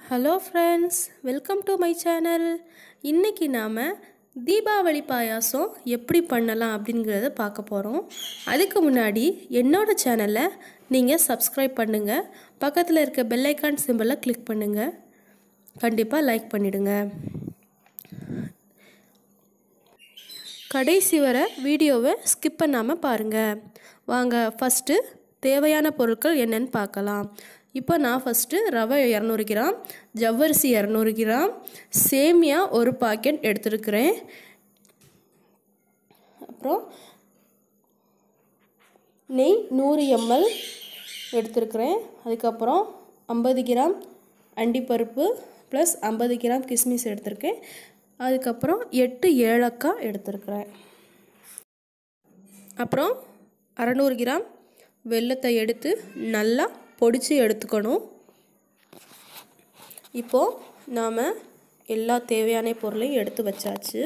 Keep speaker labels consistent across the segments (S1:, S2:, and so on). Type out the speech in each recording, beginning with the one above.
S1: hello friends welcome to my channel இன்றைக்கி நாம் தீபாவளி பாயாசம் எப்படி பண்ணலாம் அப்படிங்கிறத பார்க்க போகிறோம் அதுக்கு முன்னாடி என்னோடய சேனலை நீங்கள் சப்ஸ்கிரைப் பண்ணுங்கள் பக்கத்தில் இருக்க பெல் ஐக்கான் சிம்பிளை கிளிக் பண்ணுங்கள் கண்டிப்பாக லைக் பண்ணிடுங்க கடைசி வர வீடியோவை ஸ்கிப் பண்ணாமல் பாருங்கள் வாங்க ஃபஸ்ட்டு தேவையான பொருட்கள் என்னென்னு பார்க்கலாம் இப்போ நான் ஃபஸ்ட்டு ரவை இரநூறு கிராம் ஜவ்வரிசி இரநூறு கிராம் சேமியா ஒரு பாக்கெட் எடுத்துருக்கிறேன் அப்புறம் நெய் நூறு எம்எல் எடுத்துருக்கிறேன் அதுக்கப்புறம் ஐம்பது கிராம் அண்டிப்பருப்பு ப்ளஸ் ஐம்பது கிராம் கிஸ்மிஸ் எடுத்திருக்கேன் அதுக்கப்புறம் எட்டு ஏலக்காய் எடுத்துருக்கிறேன் அப்புறம் அறநூறு கிராம் வெல்லத்தை எடுத்து நல்லா பொடிச்சு எடுத்துக்கணும் இப்போது நாம் எல்லா தேவையான பொருளையும் எடுத்து வச்சாச்சு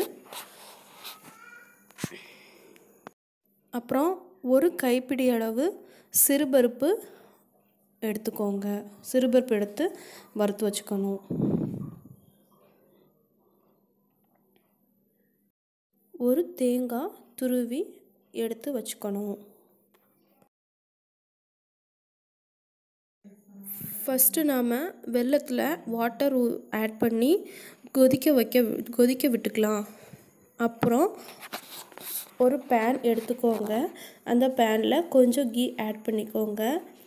S1: அப்புறம் ஒரு கைப்பிடி அளவு சிறுபருப்பு எடுத்துக்கோங்க சிறுபருப்பு எடுத்து வறுத்து வச்சுக்கணும் ஒரு தேங்காய் துருவி எடுத்து வச்சுக்கணும் ஃபஸ்ட்டு நாம் வெள்ளத்தில் வாட்டர் ஆட் பண்ணி கொதிக்க வைக்க கொதிக்க விட்டுக்கலாம் அப்புறம் ஒரு பேன் எடுத்துக்கோங்க அந்த பேனில் கொஞ்சம் கீ ஆட் பண்ணிக்கோங்க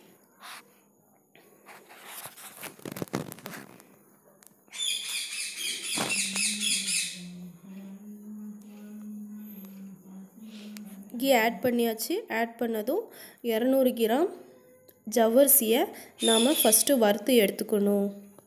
S1: கீ ஆட் பண்ணியாச்சு ஆட் பண்ணதும் இரநூறு கிராம் ஜவ்வரிசியை நாம் ஃபஸ்ட்டு வறுத்து எடுத்துக்கணும்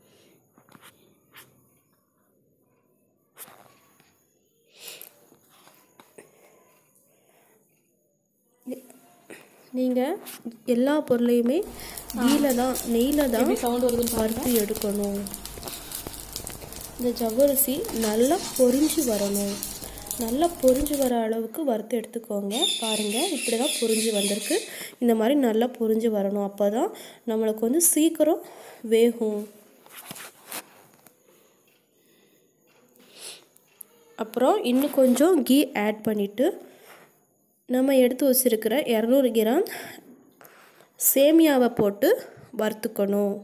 S1: நீங்கள் எல்லா பொருளையுமே கீழே தான் நெய்யில் தான்
S2: சவுண்ட் வருதுன்னு
S1: வறுத்து எடுக்கணும் இந்த ஜவ்வரிசி நல்லா பொரிஞ்சு வரணும் நல்லா பொரிஞ்சு வர அளவுக்கு வறுத்து எடுத்துக்கோங்க பாருங்கள் இப்படி தான் பொரிஞ்சு வந்திருக்கு இந்த மாதிரி நல்லா பொரிஞ்சு வரணும் அப்போ தான் நம்மளுக்கு வந்து சீக்கிரம் வேகும் அப்புறம் இன்னும் கொஞ்சம் கீ ஆட் பண்ணிவிட்டு நம்ம எடுத்து வச்சுருக்கிற இரநூறு கிராம் சேமியாவை போட்டு வறுத்துக்கணும்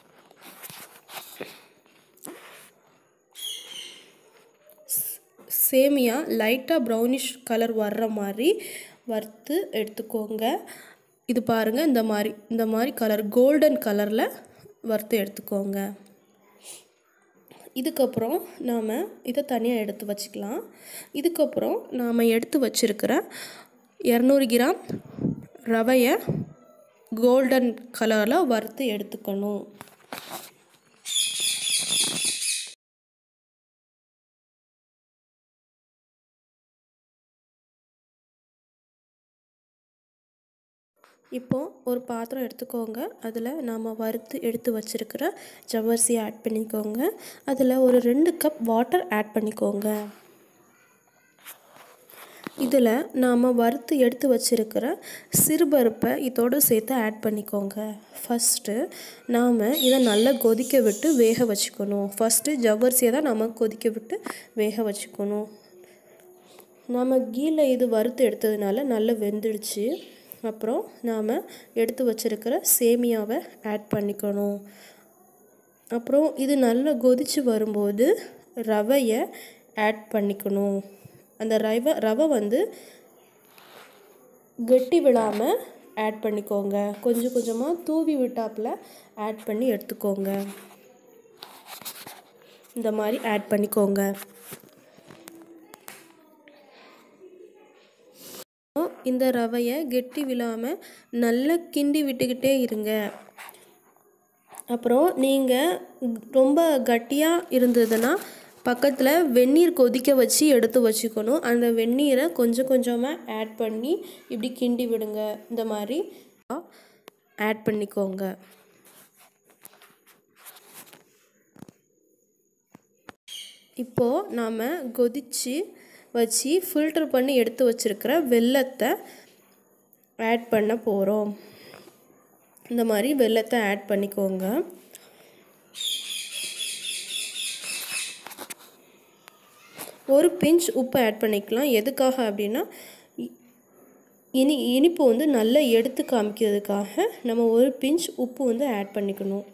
S1: சேமியா லைட்டாக ப்ரௌனிஷ் கலர் வர்ற மாதிரி வறுத்து எடுத்துக்கோங்க இது பாருங்கள் இந்த மாதிரி இந்த மாதிரி கலர் கோல்டன் கலரில் வறுத்து எடுத்துக்கோங்க இதுக்கப்புறம் நாம் இதை தனியாக எடுத்து வச்சுக்கலாம் இதுக்கப்புறம் நாம் எடுத்து வச்சுருக்கிற இரநூறு கிராம் ரவையை கோல்டன் கலரில் வறுத்து எடுத்துக்கணும் இப்போது ஒரு பாத்திரம் எடுத்துக்கோங்க அதில் நாம் வறுத்து எடுத்து வச்சுருக்கிற ஜவ்வரிசியை ஆட் பண்ணிக்கோங்க அதில் ஒரு ரெண்டு கப் வாட்டர் ஆட் பண்ணிக்கோங்க இதில் நாம் வறுத்து எடுத்து வச்சுருக்கிற சிறுபருப்பை இதோடு சேர்த்து ஆட் பண்ணிக்கோங்க ஃபஸ்ட்டு நாம் இதை நல்லா கொதிக்க விட்டு வேக வச்சுக்கணும் ஃபஸ்ட்டு ஜவ்வரிசியை தான் நம்ம கொதிக்க விட்டு வேக வச்சுக்கணும் நம்ம கீழே இது வறுத்து எடுத்ததுனால நல்லா வெந்துடுச்சு அப்புறம் நாம் எடுத்து வச்சுருக்கிற சேமியாவை ஆட் பண்ணிக்கணும் அப்புறம் இது நல்லா கொதித்து வரும்போது ரவையை ஆட் பண்ணிக்கணும் அந்த ரவை ரவை வந்து கெட்டி விழாமல் ஆட் பண்ணிக்கோங்க கொஞ்சம் கொஞ்சமாக தூவி விட்டாப்பில் ஆட் பண்ணி எடுத்துக்கோங்க இந்த மாதிரி ஆட் பண்ணிக்கோங்க இந்த ரவையை கெட்டி விழாமல் நல்லா கிண்டி விட்டுக்கிட்டே இருங்க அப்புறம் நீங்கள் ரொம்ப கட்டியாக இருந்ததுன்னா பக்கத்தில் வெந்நீர் கொதிக்க வச்சு எடுத்து வச்சுக்கணும் அந்த வெந்நீரை கொஞ்சம் கொஞ்சமாக ஆட் பண்ணி இப்படி கிண்டி விடுங்க இந்த மாதிரி ஆட் பண்ணிக்கோங்க இப்போது நாம் கொதித்து வச்சு ஃபில்ட்ரு பண்ணி எடுத்து வச்சுருக்கிற வெல்லத்தை ஆட் பண்ண போகிறோம் இந்த மாதிரி வெல்லத்தை ஆட் பண்ணிக்கோங்க ஒரு பிஞ்ச் உப்பு ஆட் பண்ணிக்கலாம் எதுக்காக அப்படின்னா இ- இனி இனிப்பு வந்து நல்லா எடுத்து காமிக்கிறதுக்காக நம்ம ஒரு பிஞ்ச் உப்பு வந்து ஆட் பண்ணிக்கணும்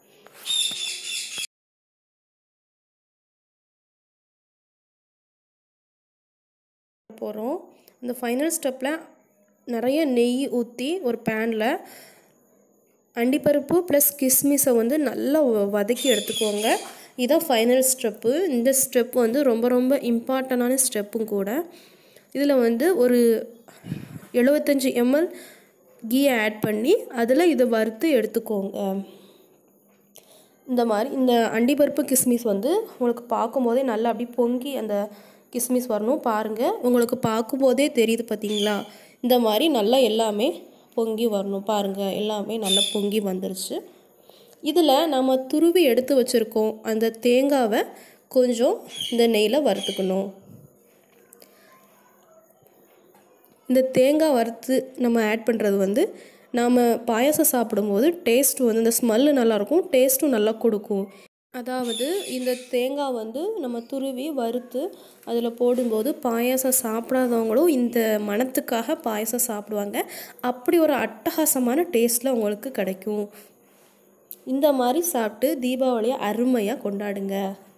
S1: போகிறோம் இந்த ஃபைனல் ஸ்டெப்பில் நிறைய நெய் ஊற்றி ஒரு பேனில் அண்டிப்பருப்பு ப்ளஸ் கிஸ்மிஸை வந்து நல்லா வ- வதக்கி எடுத்துக்கோங்க இதான் ஃபைனல் ஸ்டெப்பு இந்த ஸ்டெப் வந்து ரொம்ப ரொம்ப இம்பார்ட்டண்டான ஸ்டெப்பும் கூட இதில் வந்து ஒரு எழுபத்தஞ்சி எம்எல் கீயை ஆட் பண்ணி அதில் இதை வறுத்து எடுத்துக்கோங்க இந்த மாதிரி இந்த அண்டிப்பருப்பு கிஸ்மிஸ் வந்து உங்களுக்கு பார்க்கும்போதே நல்லா அப்படி பொங்கி அந்த கிஸ்மிஸ் வரணும் பாருங்கள் உங்களுக்கு பார்க்கும்போதே தெரியுது பார்த்தீங்களா இந்த மாதிரி நல்லா எல்லாமே பொங்கி வரணும் பாருங்கள் எல்லாமே நல்லா பொங்கி வந்துருச்சு இதில் நம்ம துருவி எடுத்து வச்சுருக்கோம் அந்த தேங்காவை கொஞ்சம் இந்த நெய்யில் வறுத்துக்கணும் இந்த தேங்காய் வறுத்து நம்ம ஆட் பண்ணுறது வந்து நாம் பாயாசம் சாப்பிடும்போது டேஸ்ட் வந்து இந்த ஸ்மெல்லு நல்லாயிருக்கும் டேஸ்ட்டும் நல்லா கொடுக்கும் அதாவது இந்த தேங்காய் வந்து நம்ம துருவி வறுத்து அதில் போடும்போது பாயாசம் சாப்பிடாதவங்களும் இந்த மணத்துக்காக பாயாசம் சாப்பிடுவாங்க அப்படி ஒரு அட்டகாசமான டேஸ்ட்டில் உங்களுக்கு கிடைக்கும் இந்த மாதிரி சாப்பிட்டு தீபாவளியை அருமையாக கொண்டாடுங்க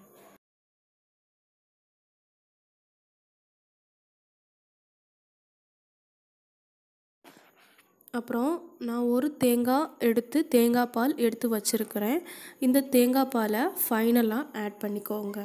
S1: அப்புறம் நான் ஒரு தேங்காய் எடுத்து தேங்காய் பால் எடுத்து வச்சுருக்கிறேன் இந்த தேங்காய் பாலை ஃபைனலாக ஆட் பண்ணிக்கோங்க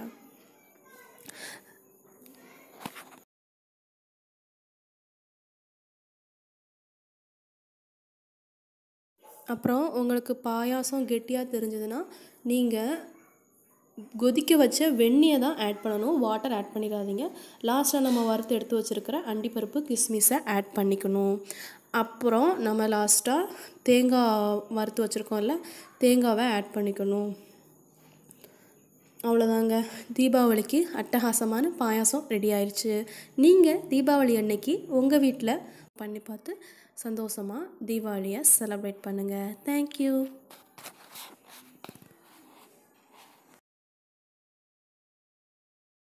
S1: அப்புறம் உங்களுக்கு பாயாசம் கெட்டியாக தெரிஞ்சதுன்னா நீங்கள் கொதிக்க வச்ச வெந்நியை தான் ஆட் பண்ணணும் வாட்டர் ஆட் பண்ணிடாதீங்க லாஸ்ட்டாக நம்ம வறுத்து எடுத்து வச்சுருக்கிற அண்டிப்பருப்பு கிஸ்மிஸை ஆட் பண்ணிக்கணும் அப்புறம் நம்ம லாஸ்ட்டாக தேங்காய் வறுத்து வச்சுருக்கோம்ல தேங்காவை ஆட் பண்ணிக்கணும் அவ்வளோதாங்க தீபாவளிக்கு அட்டகாசமான பாயாசம் ரெடி ஆயிடுச்சு நீங்கள் தீபாவளி அன்னைக்கு உங்கள் வீட்டில் பண்ணி பார்த்து சந்தோஷமாக தீபாவளியை செலிப்ரேட் பண்ணுங்கள் தேங்க்யூ